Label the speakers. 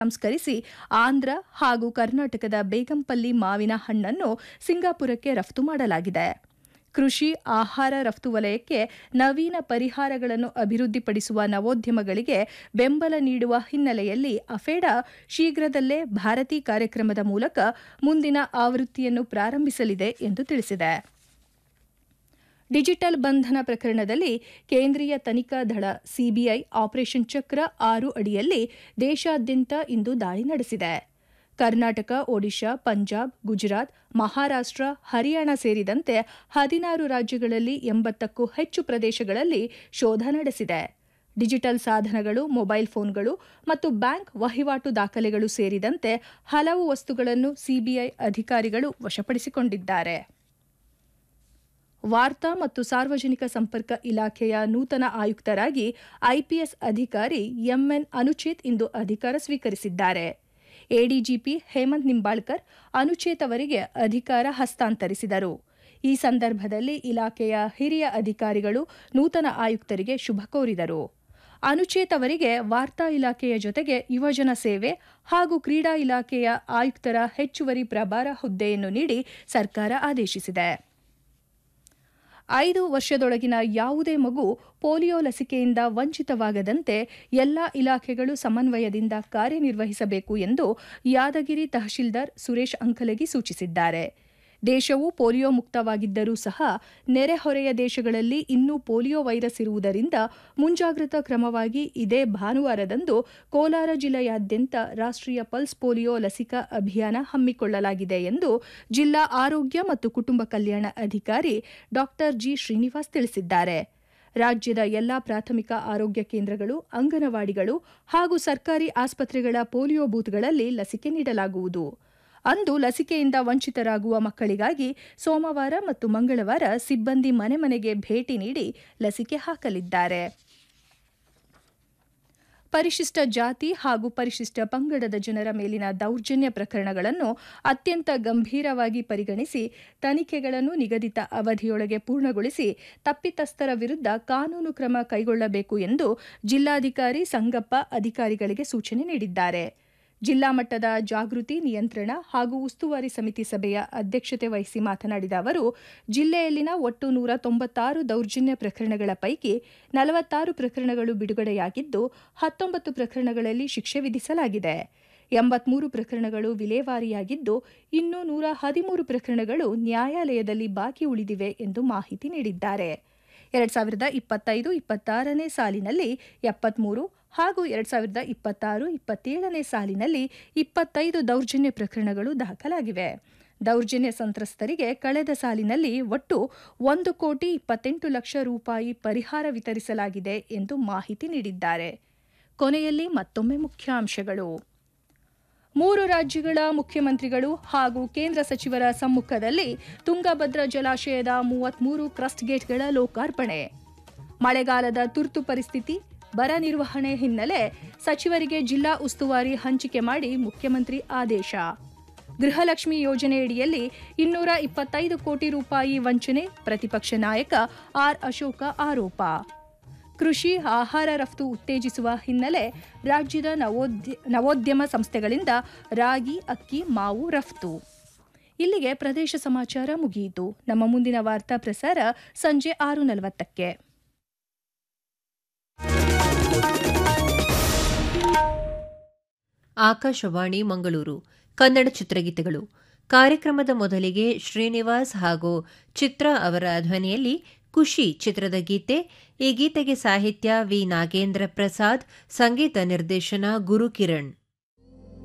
Speaker 1: ಸಂಸ್ಕರಿಸಿ ಆಂಧ್ರ ಹಾಗೂ ಕರ್ನಾಟಕದ ಬೇಗಂಪಲ್ಲಿ ಮಾವಿನ ಹಣ್ಣನ್ನು ಸಿಂಗಾಪುರಕ್ಕೆ ರಫ್ತು ಮಾಡಲಾಗಿದೆ ಕೃಷಿ ಆಹಾರ ರಫ್ತು ವಲಯಕ್ಕೆ ನವೀನ ಪರಿಹಾರಗಳನ್ನು ಅಭಿವೃದ್ಧಿಪಡಿಸುವ ನವೋದ್ಯಮಗಳಿಗೆ ಬೆಂಬಲ ನೀಡುವ ಹಿನ್ನೆಲೆಯಲ್ಲಿ ಅಫೇಡಾ ಶೀಘ್ರದಲ್ಲೇ ಭಾರತಿ ಕಾರ್ಯಕ್ರಮದ ಮೂಲಕ ಮುಂದಿನ ಆವೃತ್ತಿಯನ್ನು ಪ್ರಾರಂಭಿಸಲಿದೆ ಎಂದು ತಿಳಿಸಿದೆ ಡಿಜಿಟಲ್ ಬಂಧನ ಪ್ರಕರಣದಲ್ಲಿ ಕೇಂದ್ರೀಯ ತನಿಖಾ ದಳ ಸಿಬಿಐ ಆಪರೇಷನ್ ಚಕ್ರ ಆರು ಅಡಿಯಲ್ಲಿ ದೇಶಾದ್ಯಂತ ಇಂದು ದಾಳಿ ನಡೆಸಿದೆ ಕರ್ನಾಟಕ ಒಡಿಶಾ ಪಂಜಾಬ್ ಗುಜರಾತ್ ಮಹಾರಾಷ್ಟ್ರ ಹರಿಯಾಣ ಸೇರಿದಂತೆ ಹದಿನಾರು ರಾಜ್ಯಗಳಲ್ಲಿ ಎಂಬತ್ತಕ್ಕೂ ಹೆಚ್ಚು ಪ್ರದೇಶಗಳಲ್ಲಿ ಶೋಧ ನಡೆಸಿದೆ ಡಿಜಿಟಲ್ ಸಾಧನಗಳು ಮೊಬೈಲ್ ಫೋನ್ಗಳು ಮತ್ತು ಬ್ಯಾಂಕ್ ವಹಿವಾಟು ದಾಖಲೆಗಳು ಸೇರಿದಂತೆ ಹಲವು ವಸ್ತುಗಳನ್ನು ಸಿಬಿಐ ಅಧಿಕಾರಿಗಳು ವಶಪಡಿಸಿಕೊಂಡಿದ್ದಾರೆ ವಾರ್ತಾ ಮತ್ತು ಸಾರ್ವಜನಿಕ ಸಂಪರ್ಕ ಇಲಾಖೆಯ ನೂತನ ಆಯುಕ್ತರಾಗಿ ಐಪಿಎಸ್ ಅಧಿಕಾರಿ ಎಂಎನ್ ಅನುಚೇತ್ ಇಂದು ಅಧಿಕಾರ ಸ್ವೀಕರಿಸಿದ್ದಾರೆ ಎಡಿಜಿಪಿ ಹೇಮಂತ್ ನಿಂಬಾಳ್ಕರ್ ಅನುಚೇತ್ ಅವರಿಗೆ ಅಧಿಕಾರ ಹಸ್ತಾಂತರಿಸಿದರು ಈ ಸಂದರ್ಭದಲ್ಲಿ ಇಲಾಖೆಯ ಹಿರಿಯ ಅಧಿಕಾರಿಗಳು ನೂತನ ಆಯುಕ್ತರಿಗೆ ಶುಭ ಕೋರಿದರು ಅನುಚೇತ್ ಅವರಿಗೆ ವಾರ್ತಾ ಇಲಾಖೆಯ ಜೊತೆಗೆ ಯುವಜನ ಸೇವೆ ಹಾಗೂ ಕ್ರೀಡಾ ಇಲಾಖೆಯ ಆಯುಕ್ತರ ಹೆಚ್ಚುವರಿ ಪ್ರಭಾರ ಹುದ್ದೆಯನ್ನು ನೀಡಿ ಸರ್ಕಾರ ಆದೇಶಿಸಿದೆ ಐದು ವರ್ಷದೊಳಗಿನ ಯಾವುದೇ ಮಗು ಪೋಲಿಯೋ ಲಸಿಕೆಯಿಂದ ವಂಚಿತವಾಗದಂತೆ ಎಲ್ಲಾ ಇಲಾಖೆಗಳು ಸಮನ್ವಯದಿಂದ ಕಾರ್ಯನಿರ್ವಹಿಸಬೇಕು ಎಂದು ಯಾದಗಿರಿ ತಹಶೀಲ್ದಾರ್ ಸುರೇಶ್ ಅಂಕಲಗಿ ಸೂಚಿಸಿದ್ದಾರೆ ದೇಶವು ಪೋಲಿಯೋ ಮುಕ್ತವಾಗಿದ್ದರೂ ಸಹ ನೆರೆಹೊರೆಯ ದೇಶಗಳಲ್ಲಿ ಇನ್ನೂ ಪೋಲಿಯೋ ವೈರಸ್ ಇರುವುದರಿಂದ ಮುಂಜಾಗ್ರತಾ ಕ್ರಮವಾಗಿ ಇದೇ ಭಾನುವಾರದಂದು ಕೋಲಾರ ಜಿಲ್ಲೆಯಾದ್ಯಂತ ರಾಷ್ಟ್ರೀಯ ಪಲ್ಸ್ ಪೋಲಿಯೋ ಲಸಿಕಾ ಅಭಿಯಾನ ಹಮ್ಮಿಕೊಳ್ಳಲಾಗಿದೆ ಎಂದು ಜಿಲ್ಲಾ ಆರೋಗ್ಯ ಮತ್ತು ಕುಟುಂಬ ಕಲ್ಯಾಣ ಅಧಿಕಾರಿ ಡಾ ಜಿ ಶ್ರೀನಿವಾಸ್ ತಿಳಿಸಿದ್ದಾರೆ ರಾಜ್ಯದ ಎಲ್ಲಾ ಪ್ರಾಥಮಿಕ ಆರೋಗ್ಯ ಕೇಂದ್ರಗಳು ಅಂಗನವಾಡಿಗಳು ಹಾಗೂ ಸರ್ಕಾರಿ ಆಸ್ಪತ್ರೆಗಳ ಪೋಲಿಯೋ ಬೂತ್ಗಳಲ್ಲಿ ಲಸಿಕೆ ನೀಡಲಾಗುವುದು ಅಂದು ಲಸಿಕೆಯಿಂದ ವಂಚಿತರಾಗುವ ಮಕ್ಕಳಿಗಾಗಿ ಸೋಮವಾರ ಮತ್ತು ಮಂಗಳವಾರ ಸಿಬ್ಬಂದಿ ಮನೆ ಮನೆಗೆ ಭೇಟಿ ನೀಡಿ ಲಸಿಕೆ ಹಾಕಲಿದ್ದಾರೆ ಪರಿಶಿಷ್ಟ ಜಾತಿ ಹಾಗೂ ಪರಿಶಿಷ್ಟ ಪಂಗಡದ ಜನರ ಮೇಲಿನ ದೌರ್ಜನ್ಯ ಪ್ರಕರಣಗಳನ್ನು ಅತ್ಯಂತ ಗಂಭೀರವಾಗಿ ಪರಿಗಣಿಸಿ ತನಿಖೆಗಳನ್ನು ನಿಗದಿತ ಅವಧಿಯೊಳಗೆ ಪೂರ್ಣಗೊಳಿಸಿ ತಪ್ಪಿತಸ್ಥರ ವಿರುದ್ಧ ಕಾನೂನು ಕ್ರಮ ಕೈಗೊಳ್ಳಬೇಕು ಎಂದು ಜಿಲ್ಲಾಧಿಕಾರಿ ಸಂಗಪ್ಪ ಅಧಿಕಾರಿಗಳಿಗೆ ಸೂಚನೆ ನೀಡಿದ್ದಾರೆ ಜಿಲ್ಲಾ ಮಟ್ಟದ ಜಾಗೃತಿ ನಿಯಂತ್ರಣ ಹಾಗೂ ಉಸ್ತುವಾರಿ ಸಮಿತಿ ಸಭೆಯ ಅಧ್ಯಕ್ಷತೆ ವಹಿಸಿ ಮಾತನಾಡಿದ ಅವರು ಜಿಲ್ಲೆಯಲ್ಲಿನ ಒಟ್ಟು ನೂರ ತೊಂಬತ್ತಾರು ದೌರ್ಜನ್ಯ ಪ್ರಕರಣಗಳ ಪೈಕಿ ನಲವತ್ತಾರು ಪ್ರಕರಣಗಳು ಬಿಡುಗಡೆಯಾಗಿದ್ದು ಹತ್ತೊಂಬತ್ತು ಪ್ರಕರಣಗಳಲ್ಲಿ ಶಿಕ್ಷೆ ವಿಧಿಸಲಾಗಿದೆ ಎಂಬತ್ಮೂರು ಪ್ರಕರಣಗಳು ವಿಲೇವಾರಿಯಾಗಿದ್ದು ಇನ್ನು ನೂರ ಹದಿಮೂರು ಪ್ರಕರಣಗಳು ನ್ಯಾಯಾಲಯದಲ್ಲಿ ಬಾಕಿ ಉಳಿದಿವೆ ಎಂದು ಮಾಹಿತಿ ನೀಡಿದ್ದಾರೆ ಎರಡ್ ಸಾವಿರದ ಇಪ್ಪತ್ತೈದು ಇಪ್ಪತ್ತಾರನೇ ಸಾಲಿನಲ್ಲಿ ಎಪ್ಪತ್ಮೂರು ಹಾಗೂ ಎರಡ್ ಸಾವಿರದ ಇಪ್ಪತ್ತಾರು ಇಪ್ಪತ್ತೇಳನೇ ಸಾಲಿನಲ್ಲಿ ಇಪ್ಪತ್ತೈದು ದೌರ್ಜನ್ಯ ಪ್ರಕರಣಗಳು ದಾಖಲಾಗಿವೆ ದೌರ್ಜನ್ಯ ಸಂತ್ರಸ್ತರಿಗೆ ಕಳೆದ ಸಾಲಿನಲ್ಲಿ ಒಟ್ಟು ಒಂದು ಕೋಟಿ ಇಪ್ಪತ್ತೆಂಟು ಲಕ್ಷ ರೂಪಾಯಿ ಪರಿಹಾರ ವಿತರಿಸಲಾಗಿದೆ ಎಂದು ಮಾಹಿತಿ ನೀಡಿದ್ದಾರೆ ಕೊನೆಯಲ್ಲಿ ಮತ್ತೊಮ್ಮೆ ಮುಖ್ಯಾಂಶಗಳು ಮೂರು ರಾಜ್ಯಗಳ ಮುಖ್ಯಮಂತ್ರಿಗಳು ಹಾಗೂ ಕೇಂದ್ರ ಸಚಿವರ ಸಮ್ಮುಖದಲ್ಲಿ ತುಂಗಭದ್ರಾ ಜಲಾಶಯದ ಮೂವತ್ಮೂರು ಕ್ರಸ್ಟ್ ಗೇಟ್ಗಳ ಲೋಕಾರ್ಪಣೆ ಮಳೆಗಾಲದ ತುರ್ತು ಪರಿಸ್ಥಿತಿ ಬರ ನಿರ್ವಹಣೆ ಹಿನ್ನೆಲೆ ಸಚಿವರಿಗೆ ಜಿಲ್ಲಾ ಉಸ್ತುವಾರಿ ಹಂಚಿಕೆ ಮಾಡಿ ಮುಖ್ಯಮಂತ್ರಿ ಆದೇಶ ಗೃಹಲಕ್ಷ್ಮಿ ಯೋಜನೆಯಡಿಯಲ್ಲಿ ಇನ್ನೂರ ಇಪ್ಪತ್ತೈದು ಕೋಟಿ ರೂಪಾಯಿ ವಂಚನೆ ಪ್ರತಿಪಕ್ಷ ನಾಯಕ ಆರ್ ಅಶೋಕ ಆರೋಪ ಕೃಷಿ ಆಹಾರ ರಫ್ತು ಉತ್ತೇಜಿಸುವ ಹಿನ್ನೆಲೆ ರಾಜ್ಯದ ನವೋದ್ಯಮ ಸಂಸ್ಥೆಗಳಿಂದ ರಾಗಿ ಅಕ್ಕಿ ಮಾವು ರಫ್ತು ಇಲ್ಲಿಗೆ ಪ್ರದೇಶ ಸಮಾಚಾರ ಮುಗಿಯಿತು ನಮ್ಮ ಮುಂದಿನ ವಾರ್ತಾ ಪ್ರಸಾರ ಸಂಜೆ ಆರು ನಲವತ್ತಕ್ಕೆ
Speaker 2: ಆಕಾಶವಾಣಿ ಮಂಗಳೂರು ಕನ್ನಡ ಚಿತ್ರಗೀತೆಗಳು ಕಾರ್ಯಕ್ರಮದ ಮೊದಲಿಗೆ ಶ್ರೀನಿವಾಸ್ ಹಾಗೂ ಚಿತ್ರ ಅವರ ಧ್ವನಿಯಲ್ಲಿ ಖುಷಿ ಚಿತ್ರದ ಗೀತೆ ಈ ಗೀತೆಗೆ ಸಾಹಿತ್ಯ ವಿ ನಾಗೇಂದ್ರ ಪ್ರಸಾದ್ ಸಂಗೀತ ನಿರ್ದೇಶನ ಗುರುಕಿರಣ್